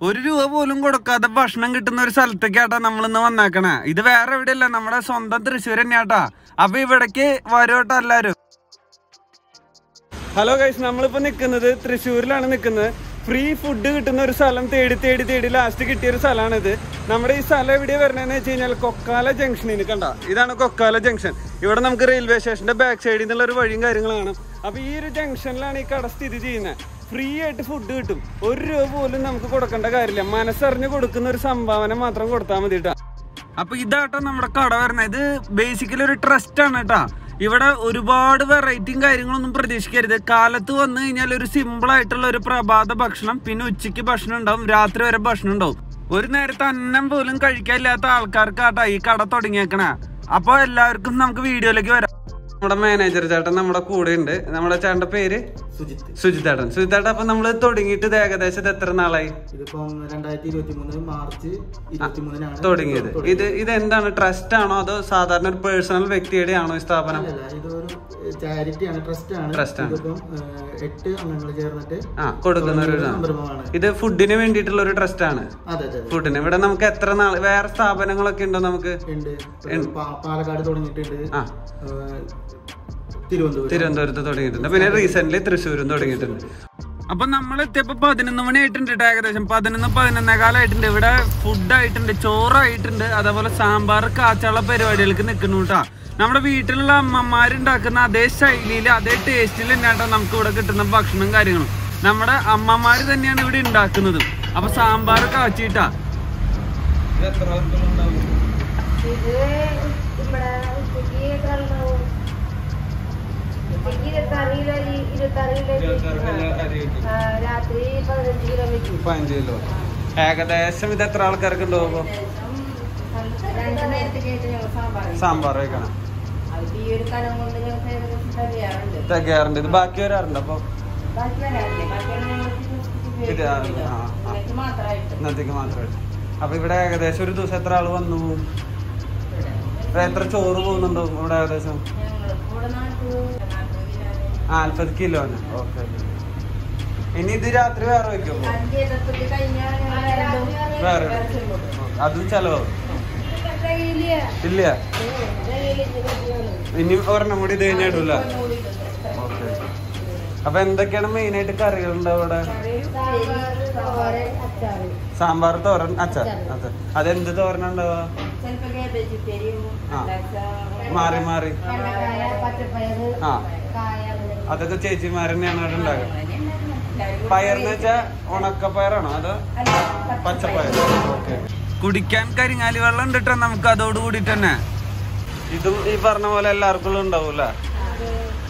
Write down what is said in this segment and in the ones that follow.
ഒരു രൂപ പോലും കൊടുക്കാതെ ഭക്ഷണം കിട്ടുന്ന ഒരു സ്ഥലത്തേക്കാട്ടാ നമ്മൾ ഇന്ന് വന്നേക്കണേ ഇത് വേറെ എവിടെയല്ല നമ്മുടെ സ്വന്തം തൃശ്ശൂർ തന്നെയാട്ടാ അപ്പൊ ഇവിടേക്ക് വരുവട്ടോ എല്ലാരും ഹലോ ഗൈസ് നമ്മളിപ്പോ നിൽക്കുന്നത് തൃശ്ശൂരിലാണ് നിൽക്കുന്നത് ഫ്രീ ഫുഡ് കിട്ടുന്ന ഒരു സ്ഥലം തേടി തേടി തേടി ലാസ്റ്റ് കിട്ടിയ ഒരു സ്ഥലമാണിത് നമ്മുടെ ഈ സ്ഥലം എവിടെയാ വരണതെന്ന് വെച്ച് കഴിഞ്ഞാൽ കൊക്കാല ജംഗ്ഷനിൽ കണ്ട ഇതാണ് കൊക്കാല ജംഗ്ഷൻ ഇവിടെ നമുക്ക് റെയിൽവേ സ്റ്റേഷന്റെ ബാക്ക് സൈഡിൽ നിന്നുള്ള ഒരു വഴിയും കാര്യങ്ങളും കാണാം അപ്പൊ ഈ ഒരു ജംഗ്ഷനിലാണ് ഈ കട സ്ഥിതി ചെയ്യുന്നത് ഫ്രീ ആയിട്ട് ഫുഡ് കിട്ടും ഒരു രൂപ പോലും നമുക്ക് കൊടുക്കേണ്ട കാര്യമില്ല മനസ്സറിഞ്ഞ് കൊടുക്കുന്ന ഒരു സംഭാവന മാത്രം കൊടുത്താൽ മതി കേട്ടോ അപ്പൊ ഇതാട്ടോ നമ്മുടെ കട വരുന്നത് ഇത് ബേസിക്കലി ഒരു ട്രസ്റ്റ് ആണ് കേട്ടാ ഇവിടെ ഒരുപാട് വെറൈറ്റിയും കാര്യങ്ങളൊന്നും പ്രതീക്ഷിക്കരുത് കാലത്ത് വന്നു കഴിഞ്ഞാൽ ഒരു സിമ്പിൾ ആയിട്ടുള്ള ഒരു പ്രഭാത ഭക്ഷണം പിന്നെ ഉച്ചയ്ക്ക് ഭക്ഷണം ഉണ്ടാവും രാത്രി വരെ ഭക്ഷണം ഉണ്ടാവും ഒരു നേരത്തെ അന്നം പോലും കഴിക്കാനില്ലാത്ത ആൾക്കാർക്കാട്ടാ ഈ കട തുടങ്ങിയേക്കണേ അപ്പൊ എല്ലാവർക്കും നമുക്ക് വീഡിയോയിലേക്ക് വരാം നമ്മുടെ മാനേജർ ചേട്ടൻ നമ്മുടെ കൂടെ ഉണ്ട് നമ്മുടെ ചേട്ടന്റെ പേര് സുജിത്ത് സുജിത്തേട്ടൻ സുജിത്തേട്ടൻ അപ്പൊ നമ്മള് തുടങ്ങിയിട്ട് ഇത് ഏകദേശം ഇത് എത്ര നാളായി ഇതിപ്പം രണ്ടായിരത്തി ഇരുപത്തി മൂന്ന് മാർച്ച് ഇരുപത്തി മൂന്നിനാണ് തുടങ്ങിയത് ഇത് ഇത് എന്താണ് ട്രസ്റ്റ് ആണോ അതോ സാധാരണ ഒരു പേഴ്സണൽ വ്യക്തിയുടെ ആണോ ഈ സ്ഥാപനം അല്ലല്ല ഇതൊരു ചാരിറ്റി ആണ് ട്രസ്റ്റ് ആണ് Trust ആണ്. ഇതിപ്പം ഏഹ്, എട്ട് അംഗങ്ങൾ ചേർന്നിട്ട് ആ കൊടുക്കുന്ന ഒരു ഇതാണ്. സംരംഭമാണ് ഇത് ഫുഡിന് വേണ്ടിയിട്ടുള്ള ഒരു ട്രസ്റ്റ് ആണ് അതെ അതെ ഫുഡിന് ഇവിടെ നമുക്ക് എത്ര നാൾ വേറെ സ്ഥാപനങ്ങളൊക്കെ ഉണ്ടോ നമുക്ക് ഉണ്ട് പാ- പാലക്കാട് തുടങ്ങിയിട്ടുണ്ട് ആ ഏഹ്, തിരുവനന്തപുരം തിരുവനന്തപുരത്ത് തുടങ്ങിയിട്ടുണ്ട് പിന്നെ റീസെന്റ് തൃശ്ശൂരും തുടങ്ങിയിട്ടുണ്ട് അപ്പൊ നമ്മൾ എത്തിയപ്പോ പതിനൊന്ന് മണി ആയിട്ടുണ്ട് ട്ടോ ഏകദേശം പതിനൊന്ന് പതിനൊന്നേകാലായിട്ടുണ്ട് ഇവിടെ ഫുഡ് ആയിട്ടുണ്ട് ചോറായിട്ടുണ്ട് അതേപോലെ സാമ്പാർ കാച്ചുള്ള പരിപാടികൾക്ക് നിൽക്കുന്നു കേട്ടോ നമ്മുടെ വീട്ടിലുള്ള അമ്മമാരുണ്ടാക്കുന്ന അതേ ശൈലിയിൽ അതേ ടേസ്റ്റിൽ തന്നെയാട്ടോ നമുക്ക് ഇവിടെ കിട്ടുന്ന ഭക്ഷണം കാര്യങ്ങളും നമ്മുടെ അമ്മമാര് തന്നെയാണ് ഇവിടെ ഉണ്ടാക്കുന്നത് അപ്പൊ സാമ്പാർ കാച്ചിട്ടാ ഇത് ഇവിടെ ഉച്ചയ്ക്ക് എത്ര ഉണ്ടാവും ഉച്ചയ്ക്ക് ഇരുപത്താറ് കിലോ അരി ഇരുപത്താറ് കിലോ അരി. ആ, രാത്രി പതിനഞ്ച് കിലോ വെക്കും പതിനഞ്ച് കിലോ ഏകദേശം ഇത് എത്ര ആൾക്കാർക്ക് ഉണ്ടാവും രണ്ട് നേരത്തേക്കായിട്ട് ഞങ്ങൾ സാമ്പാർ സാമ്പാർ കഴിക്കണം അതിപ്പോ ഈ ഒരു കനം കൊണ്ട് ഞങ്ങൾക്ക് ഏകദേശം തികയാറുണ്ട് തികയാറുണ്ട് ഇത് ബാക്കി വരാറുണ്ട് അപ്പൊ ബാക്കി വരാറില്ലേ ബാക്കിയാണ് ഞങ്ങൾ ഇത് ആ, ആ, ആ. ഇതിലേക്ക് മാത്രമായിട്ട് ഇന്നത്തേക്ക് മാത്രമായിട്ട് അപ്പൊ ഇവിടെ ഏകദേശം ഒരു ദിവസം എത്ര ആള് വന്നു പോകും ഇവിടെ എത്ര ചോറ് പോകുന്നുണ്ടോ ഇവിടെ ഏകദേശം ഞങ്ങൾ കൂടെ നാട്ടു നാട്ടു നാല്പത് കിലോ ഓക്കെ ഇനി ഇത് രാത്രി വേറെ വയ്ക്കുമോ അഞ്ച് എഴുപത്തി കഴിഞ്ഞാൽ ഞങ്ങൾ രണ്ടും വേറെ വേറെ ചെല്ലും. അതും ചെലവോ തികയില്ല. ഇല്ല ഉം, തികയില്ല, തികയില്ല. ഇനി ഒരെണ്ണം കൂടി ഇത് കഴിഞ്ഞാൽ ഇടൂല ഒന്നും കൂടി ഇടും. ഓക്കെ അപ്പൊ എന്തൊക്കെയാണ് മെയിൻ ആയിട്ട് കറികളുണ്ട് അവിടെ സാമ്പാറ്, തോരൻ, അച്ചാറ്. സാമ്പാർ തോരൻ അച്ഛാ അച്ഛാ അതെന്ത് തോരനുണ്ടാവുക ചിലപ്പോ cabbage ഉപ്പേരിയും, ആ. അല്ലാച്ച മാറി മാറി വെണ്ടക്കായ, പച്ചപ്പയറ്, ആ കായ അങ്ങനെ. അതൊക്കെ ചേച്ചിമാരെന്നെയാണ് അവിടെ ഉണ്ടാക്കുക എല്ലാവരും പയർന്ന് വെച്ചാ ഉണക്കപ്പയറാണോ അതോ അല്ല, പച്ചപ്പയർ ഓക്കെ കുടിക്കാൻ കരിങ്ങാലി വെള്ളം ഉണ്ട് കേട്ടോ നമുക്ക് അതോട് കൂടിട്ട് തന്നെ ഇതും ഈ പറഞ്ഞ പോലെ എല്ലാവർക്കും ഉണ്ടാവൂല അത്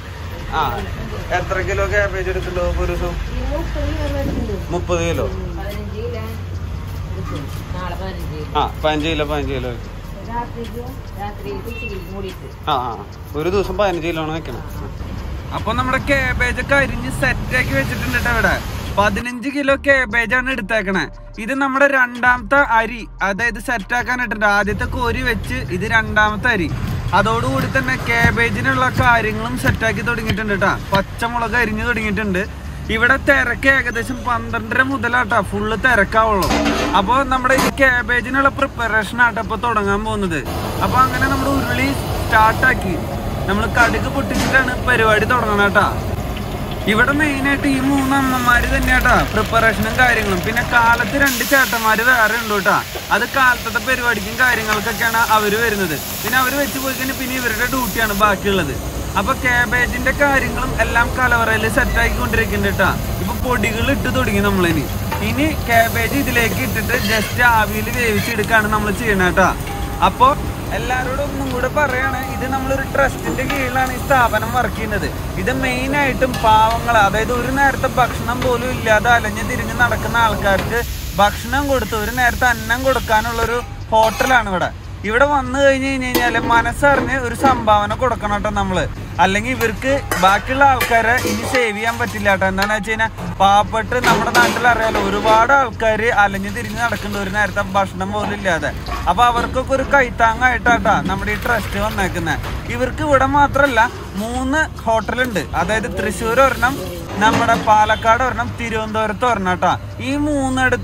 ആ എത്ര കിലോ ക്യാബേജ് എടുക്കണ്ടോ ഒരു ദിവസം ഈ മുപ്പത് കിലോ മേടിച്ചിട്ടുണ്ട്. മുപ്പത് കിലോ പതിനഞ്ച് കിലോ എടുക്കും. നാളെ പതിനഞ്ച് കിലോ. ആ പതിനഞ്ച് കിലോ പതിനഞ്ച് കിലോ രാത്രിക്ക് രാത്രി ഉച്ചയ്ക്ക് കൂടിയിട്ട് ആ ആ ഒരു ദിവസം പതിനഞ്ച് കിലോ ആണ് വെക്കണം അപ്പൊ നമ്മുടെ കേബേജ് ഒക്കെ അരിഞ്ഞ് സെറ്റ് ആക്കി വെച്ചിട്ടുണ്ട് ട്ടോ ഇവിടെ പതിനഞ്ച് കിലോ കേബേജ് ആണ് എടുത്തേക്കണേ ഇത് നമ്മുടെ രണ്ടാമത്തെ അരി അതായത് സെറ്റ് ആക്കാനായിട്ടുണ്ട് ആദ്യത്തെ കോരി വെച്ച് ഇത് രണ്ടാമത്തെ അരി അതോടുകൂടി തന്നെ കേബേജിനുള്ള കാര്യങ്ങളും സെറ്റാക്കി തുടങ്ങിയിട്ടുണ്ട് കേട്ടാ പച്ചമുളക് അരിഞ്ഞു തുടങ്ങിയിട്ടുണ്ട് ഇവിടെ തിരക്ക് ഏകദേശം പന്ത്രണ്ടര മുതലാട്ടാ ഫുള്ള് തിരക്കാവുള്ളൂ അപ്പോൾ നമ്മുടെ ഈ കാബേജിനുള്ള പ്രിപ്പറേഷൻ ആട്ടോ ഇപ്പൊ തുടങ്ങാൻ പോകുന്നത് അപ്പൊ അങ്ങനെ നമ്മുടെ ഉരുളി സ്റ്റാർട്ടാക്കി നമ്മൾ കടുക് പൊട്ടിച്ചിട്ടാണ് പരിപാടി തുടങ്ങണം കേട്ടാ ഇവിടെ മെയിനായിട്ട് ഈ മൂന്ന് അമ്മമാര് തന്നെയാട്ടാ പ്രിപ്പറേഷനും കാര്യങ്ങളും പിന്നെ കാലത്ത് രണ്ട് ചേട്ടന്മാര് വേറെ ഉണ്ട് കേട്ടാ അത് കാലത്തത്തെ പരിപാടിക്കും കാര്യങ്ങൾക്കൊക്കെയാണ് അവര് വരുന്നത് പിന്നെ അവര് വെച്ച് പോയി കഴിഞ്ഞാൽ പിന്നെ ഇവരുടെ ഡ്യൂട്ടിയാണ് ബാക്കിയുള്ളത് അപ്പൊ കാബേജിന്റെ കാര്യങ്ങളും എല്ലാം കലവറയിൽ സെറ്റ് ആക്കിക്കൊണ്ടിരിക്കുന്നുണ്ട് കേട്ടാ ഇപ്പൊ പൊടികൾ ഇട്ട് തുടങ്ങി നമ്മളിനി ഇനി കാബേജ് ഇതിലേക്ക് ഇട്ടിട്ട് ജസ്റ്റ് ആവിയിൽ വേവിച്ചെടുക്കാണ് നമ്മൾ ചെയ്യണ കേട്ടാ അപ്പോ എല്ലാവരോടും ഒന്നും കൂടെ പറയാണ് ഇത് നമ്മളൊരു ട്രസ്റ്റിന്റെ കീഴിലാണ് ഈ സ്ഥാപനം വർക്ക് ചെയ്യുന്നത് ഇത് മെയിൻ ആയിട്ടും പാവങ്ങൾ അതായത് ഒരു നേരത്തെ ഭക്ഷണം പോലും ഇല്ലാതെ അലഞ്ഞു തിരിഞ്ഞ് നടക്കുന്ന ആൾക്കാർക്ക് ഭക്ഷണം കൊടുത്ത് ഒരു നേരത്തെ അന്നം കൊടുക്കാനുള്ളൊരു ഹോട്ടലാണ് ഇവിടെ ഇവിടെ വന്നു കഴിഞ്ഞ് കഴിഞ്ഞ് കഴിഞ്ഞാല് മനസ്സറിഞ്ഞ് ഒരു സംഭാവന കൊടുക്കണം കേട്ടോ നമ്മള് അല്ലെങ്കിൽ ഇവർക്ക് ബാക്കിയുള്ള ആൾക്കാരെ ഇനി സേവ് ചെയ്യാൻ പറ്റില്ല കേട്ടോ എന്താണെന്ന് വെച്ച് കഴിഞ്ഞാൽ പാവപ്പെട്ട് നമ്മുടെ നാട്ടിൽ അറിയാലോ ഒരുപാട് ആൾക്കാർ അലഞ്ഞു തിരിഞ്ഞ് നടക്കുന്നുണ്ട് ഒരു നേരത്തെ ഭക്ഷണം പോലും ഇല്ലാതെ അപ്പൊ അവർക്കൊക്കെ ഒരു കൈത്താങ്ങായിട്ടാട്ടാ നമ്മുടെ ഈ ട്രസ്റ്റ് വന്നേക്കുന്നത് ഇവർക്ക് ഇവിടെ മാത്രമല്ല മൂന്ന് ഹോട്ടലുണ്ട് അതായത് തൃശ്ശൂർ ഒരെണ്ണം നമ്മുടെ പാലക്കാട് ഒരെണ്ണം തിരുവനന്തപുരത്ത് ഒരെണ്ണം കേട്ടാ ഈ മൂന്നിടത്തും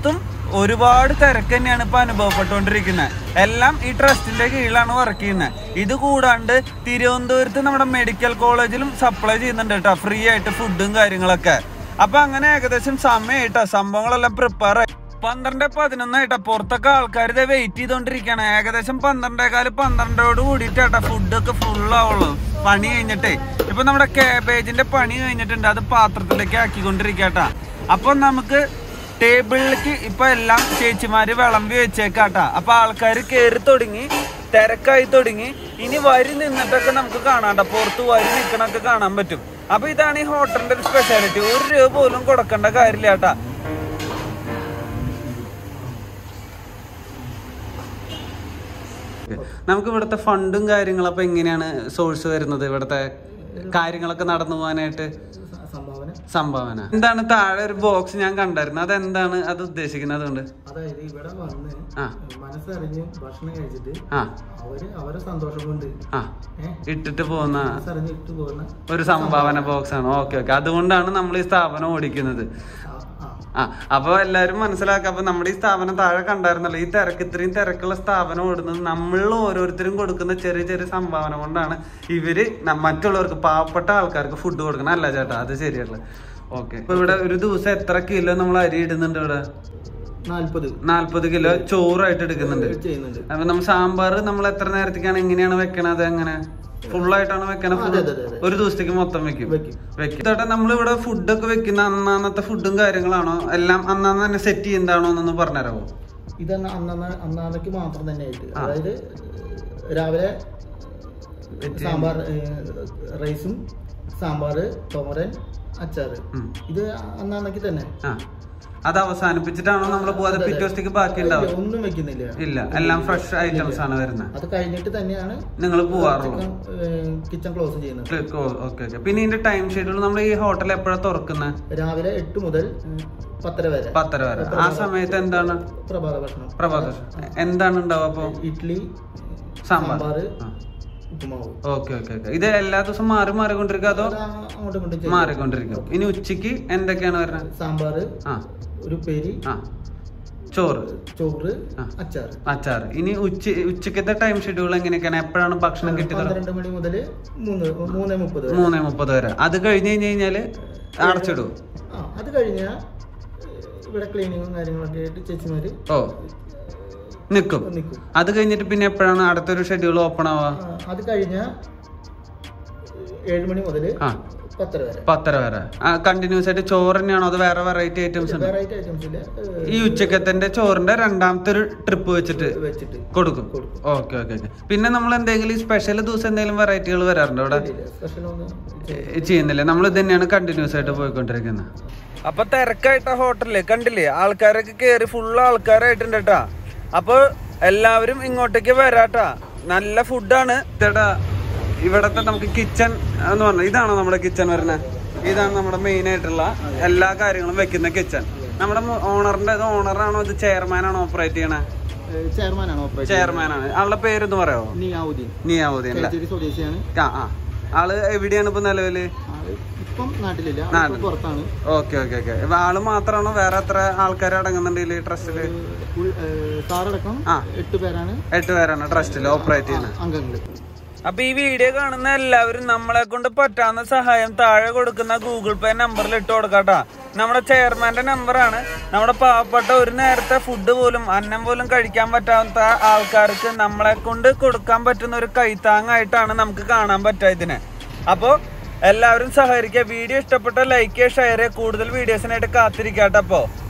ഒരുപാട് തിരക്ക് തന്നെയാണ് ഇപ്പൊ അനുഭവപ്പെട്ടുകൊണ്ടിരിക്കുന്നത് എല്ലാം ഈ ട്രസ്റ്റിന്റെ കീഴിലാണ് വർക്ക് ചെയ്യുന്നത് ഇത് കൂടാണ്ട് തിരുവനന്തപുരത്ത് നമ്മുടെ മെഡിക്കൽ കോളേജിലും സപ്ലൈ ചെയ്യുന്നുണ്ട് കേട്ടോ ഫ്രീ ആയിട്ട് ഫുഡും കാര്യങ്ങളൊക്കെ അപ്പൊ അങ്ങനെ ഏകദേശം സമയമായിട്ടോ സംഭവങ്ങളെല്ലാം പ്രിപ്പയർ ആയി പന്ത്രണ്ട് പതിനൊന്നായിട്ടാ പുറത്തൊക്കെ ആൾക്കാർ ഇതേ വെയിറ്റ് ചെയ്തോണ്ടിരിക്കാണ് ഏകദേശം പന്ത്രണ്ടേകാല് പന്ത്രണ്ടോട് കൂടിയിട്ടാ ഫുഡൊക്കെ ഫുൾ ആവുള്ളൂ പണി കഴിഞ്ഞിട്ടേ ഇപ്പൊ നമ്മുടെ കാബേജിന്റെ പണി കഴിഞ്ഞിട്ടുണ്ട് അത് പാത്രത്തിലേക്ക് ആക്കിക്കൊണ്ടിരിക്കട്ടാ അപ്പൊ നമുക്ക് ടേബിളിലേക്ക് ഇപ്പൊ എല്ലാം ചേച്ചിമാര് വിളമ്പി വെച്ചേക്കാട്ടാ അപ്പൊ ആൾക്കാർ കയറി തുടങ്ങി തിരക്കായി തുടങ്ങി ഇനി വരി നിന്നിട്ടൊക്കെ നമുക്ക് കാണാണ്ട പുറത്ത് വരി നിൽക്കണൊക്കെ കാണാൻ പറ്റും അപ്പൊ ഇതാണ് ഈ ഹോട്ടലിന്റെ ഒരു സ്പെഷ്യാലിറ്റി ഒരു രൂപ പോലും കൊടുക്കേണ്ട കാര്യമില്ല കേട്ടാ നമുക്ക് ഇവിടുത്തെ ഫണ്ടും കാര്യങ്ങളും അപ്പൊ എങ്ങനെയാണ് സോഴ്സ് വരുന്നത് ഇവിടുത്തെ കാര്യങ്ങളൊക്കെ നടന്നു പോകാനായിട്ട് സംഭാവന സംഭാവന എന്താണ് താഴെ ഒരു ബോക്സ് ഞാൻ കണ്ടായിരുന്നു അതെന്താണ് അത് ഉദ്ദേശിക്കുന്നത് അതുകൊണ്ട് അതായത് ഇവിടെ വന്ന് ആ മനസ്സറിഞ്ഞ് ഭക്ഷണം കഴിച്ചിട്ട് ആ അവര് അവരെ സന്തോഷം കൊണ്ട് ആ ഏഹ് ഇട്ടിട്ട് പോകുന്ന മനസ്സറിഞ്ഞ് ഇട്ട് പോകുന്ന ഒരു സംഭാവന ബോക്സ് ആണ് ഓക്കെ ഓക്കെ അതുകൊണ്ടാണ് നമ്മൾ ഈ സ്ഥാപനം ഓടിക്കുന്നത് ആ, ആ. ആ അപ്പൊ എല്ലാരും മനസ്സിലാക്കുക അപ്പൊ നമ്മുടെ ഈ സ്ഥാപനം താഴെ കണ്ടായിരുന്നല്ലോ ഈ തിരക്ക് ഇത്രയും തിരക്കുള്ള സ്ഥാപനം ഓടുന്നത് നമ്മളിൽ ഓരോരുത്തരും കൊടുക്കുന്ന ചെറിയ ചെറിയ സംഭാവന കൊണ്ടാണ് ഇവര് ന- മറ്റുള്ളവർക്ക് പാവപ്പെട്ട ആൾക്കാർക്ക് ഫുഡ് കൊടുക്കണം അല്ല ചേട്ടാ അത് ശരിയല്ല ഓക്കെ ഇപ്പൊ ഇവിടെ ഒരു ദിവസം എത്ര കിലോ നമ്മൾ അരി ഇടുന്നുണ്ട് ഇവിടെ നാല്പത് നാല്പത് കിലോ ചോറായിട്ട് എടുക്കുന്നുണ്ട് ചെയ്യുന്നുണ്ട് അപ്പൊ നമ്മൾ സാമ്പാർ നമ്മൾ എത്ര നേരത്തേക്കാണ് എങ്ങനെയാണ് വെക്കണത് എങ്ങനെ ഫുൾ ആയിട്ടാണ് വെക്കണത് അതെ, അതെ, അതെ. ഒരു ദിവസത്തേക്ക് മൊത്തം വെക്കും വെക്കും. വെക്കും ചേട്ടാ നമ്മളിവിടെ ഫുഡൊക്കെ വെക്കുന്ന അന്നാന്നത്തെ ഫുഡും കാര്യങ്ങളാണോ എല്ലാം അന്നാന്ന് തന്നെ സെറ്റ് ചെയ്യുന്നതാണോ എന്നൊന്ന് പറഞ്ഞുതരാമോ ഇത് അന്ന അന്നാന്നേക്ക് മാത്രം തന്നെ ആയിട്ട് ആ. അതായത് രാവിലെ വെറ്റ് സാമ്പാർ റൈസും സാമ്പാർ തോരൻ അച്ചാറ് ഉം. ഇത് അന്നാന്നേക്ക് തന്നെ ആ അത് അവസാനിപ്പിച്ചിട്ടാണോ നമ്മൾ പോവാതെ അതെ, അതെ. പിറ്റേ ദിവസത്തേക്ക് ബാക്കി ഇല്ല, ഉണ്ടാവും ഒന്നും വെക്കുന്നില്ല ഇല്ല എല്ലാം ഫ്രഷ് ഐറ്റംസ് ആണ് വരുന്നത് അത് കഴിഞ്ഞിട്ട് തന്നെയാണ് നിങ്ങൾ പോവാറുള്ളൂ കിച്ചൺ ക്ലോസ് ചെയ്യുന്നത് ഓക്കെ ഓക്കെ പിന്നെ ഇതിന്റെ ടൈം ഷെഡ്യൂൾ നമ്മൾ ഈ ഹോട്ടൽ എപ്പോഴാണ് തുറക്കുന്നത് രാവിലെ എട്ട് മുതൽ ഉം, പത്തര വരെ പത്തര വരെ ആ സമയത്ത് എന്താണ് പ്രഭാത ഭക്ഷണം പ്രഭാത എന്താണ് ഉണ്ടാവുക അപ്പൊ ഇഡ്ഡലി സാമ്പാർ സാമ്പാർ ആ. ഉപ്പുമാവ് ഓക്കെ ഓക്കെ ഓക്കെ ഇത് എല്ലാ ദിവസവും മാറി മാറിക്കൊണ്ടിരിക്കുക അതോ അത് അങ്ങോട്ടും ഇങ്ങോട്ടും ചെയ്യും. മാറിക്കൊണ്ടിരിക്കും ഇനി ഉച്ചക്ക് എന്തൊക്കെയാണ് വരുന്നത് സാമ്പാർ ആ ഒരു പേരി ആ ചോറ് ചോറ് ആ. അച്ചാർ അച്ചാർ ഇനി ഉച്ച ഉച്ചക്കത്തെ ടൈം ഷെഡ്യൂൾ എങ്ങനെയൊക്കെയാണ് എപ്പോഴാണ് ഭക്ഷണം കിട്ടി തുടങ്ങുക പന്ത്രണ്ട് മണി മുതൽ മൂന്ന് മൂന്ന് മുപ്പത് വരെ മൂന്ന് മുപ്പത് വരെ അത് കഴിഞ്ഞ് കഴിഞ്ഞ് കഴിഞ്ഞാല് അടച്ചിടും ആ അത് കഴിഞ്ഞാൽ ഇവിടെ ക്ലീനിങ്ങും കാര്യങ്ങളൊക്കെ ആയിട്ട് ചേച്ചിമാര് ഓ നിക്കും നിൽക്കും അത് കഴിഞ്ഞിട്ട് പിന്നെ എപ്പോഴാണ് അടുത്തൊരു ഷെഡ്യൂൾ ഓപ്പൺ ആവുക അത് കഴിഞ്ഞാൽ ഏഴ് മണി മുതൽ ആ പത്തര വരെ പത്തര വരെ കണ്ടിന്യൂസ് ആയിട്ട് ചോറ് തന്നെയാണോ അത് വേറെ വെറൈറ്റി ഐറ്റംസ് ഉണ്ട് വെറൈറ്റി ഐറ്റംസ് ഇല്ല ഈ ഉച്ചക്കത്തിന്റെ ചോറിന്റെ രണ്ടാമത്തെ ഒരു ട്രിപ്പ് വെച്ചിട്ട് വെച്ചിട്ട് കൊടുക്കും കൊടുക്കും. ഓക്കെ ഓക്കെ ഓക്കെ പിന്നെ നമ്മൾ എന്തെങ്കിലും സ്പെഷ്യൽ ദിവസം എന്തെങ്കിലും വെറൈറ്റികൾ വരാറുണ്ടോ ഇവിടെ സ്പെഷ്യൽ ഒന്ന് ഏ, ചെയ്യുന്നില്ല നമ്മൾ ഇത് തന്നെയാണ് കണ്ടിന്യൂസ് ആയിട്ട് പോയിക്കൊണ്ടിരിക്കുന്നത് അപ്പൊ തിരക്കായിട്ട ഹോട്ടലില് കണ്ടില്ലേ ആൾക്കാരൊക്കെ കേറി ഫുൾ ആൾക്കാരായിട്ടുണ്ട് കേട്ടാ അപ്പൊ എല്ലാവരും ഇങ്ങോട്ടേക്ക് വരാട്ടാ നല്ല ഫുഡാണ് ചേട്ടാ ഇവിടത്തെ നമുക്ക് കിച്ചൺ എന്ന് പറഞ്ഞ ഇതാണോ നമ്മുടെ കിച്ചൺ വരുന്നത് ഇതാണ് നമ്മുടെ മെയിൻ ആയിട്ടുള്ള എല്ലാ കാര്യങ്ങളും വെക്കുന്ന കിച്ചൺ നമ്മുടെ ഓണറിന്റെ ഓണറാണോ ഇത് ചെയർമാൻ ആണോ ഓപ്പറേറ്റ് ചെയ്യണേ ചെയർമാനാണ് ഓപ്പറേറ്റർ ചെയർമാൻ ആണ് ആളുടെ പേരൊന്ന് പറയാമോ നിയാവുദ്ദീൻ നിയാവുദ്ദീൻ അല്ലേ കേച്ചേരി സ്വദേശിയാണ് ആ ആ ആള് എവിടെയാണ് ഇപ്പൊ നിലവില് ആള് ഇപ്പം നാട്ടിലില്ല ആള് നാട്ടിൽ. ഇപ്പം പുറത്താണ് ഓക്കെ ഓക്കെ ഓക്കെ ആള് മാത്രമാണോ വേറെ എത്ര ആൾക്കാർ അടങ്ങുന്നുണ്ട് ഈ ട്രസ്റ്റില് ഫുൾ- ഏഹ് സാറടക്കം ആ. എട്ട് പേരാണ് എട്ട് പേരാണ് ട്രസ്റ്റിൽ ഓപ്പറേറ്റ് ചെയ്യുന്നത് അംഗങ്ങൾ അപ്പൊ ഈ വീഡിയോ കാണുന്ന എല്ലാവരും നമ്മളെ കൊണ്ട് പറ്റാവുന്ന സഹായം താഴെ കൊടുക്കുന്ന ഗൂഗിൾ പേ നമ്പറിൽ ഇട്ട് കൊടുക്കാട്ടാ നമ്മുടെ ചെയർമാന്റെ നമ്പറാണ് നമ്മുടെ പാവപ്പെട്ട ഒരു നേരത്തെ ഫുഡ് പോലും അന്നം പോലും കഴിക്കാൻ പറ്റാത്ത ആൾക്കാർക്ക് നമ്മളെ കൊണ്ട് കൊടുക്കാൻ പറ്റുന്ന ഒരു കൈത്താങ്ങായിട്ടാണ് നമുക്ക് കാണാൻ പറ്റുക ഇതിനെ അപ്പോൾ എല്ലാവരും സഹകരിക്കുക വീഡിയോ ഇഷ്ടപ്പെട്ട ലൈക്ക് ചെയ്യുക ഷെയർ ചെയ്യുക കൂടുതൽ വീഡിയോസിനായിട്ട് കാത്തിരിക്കാട്ടപ്പോ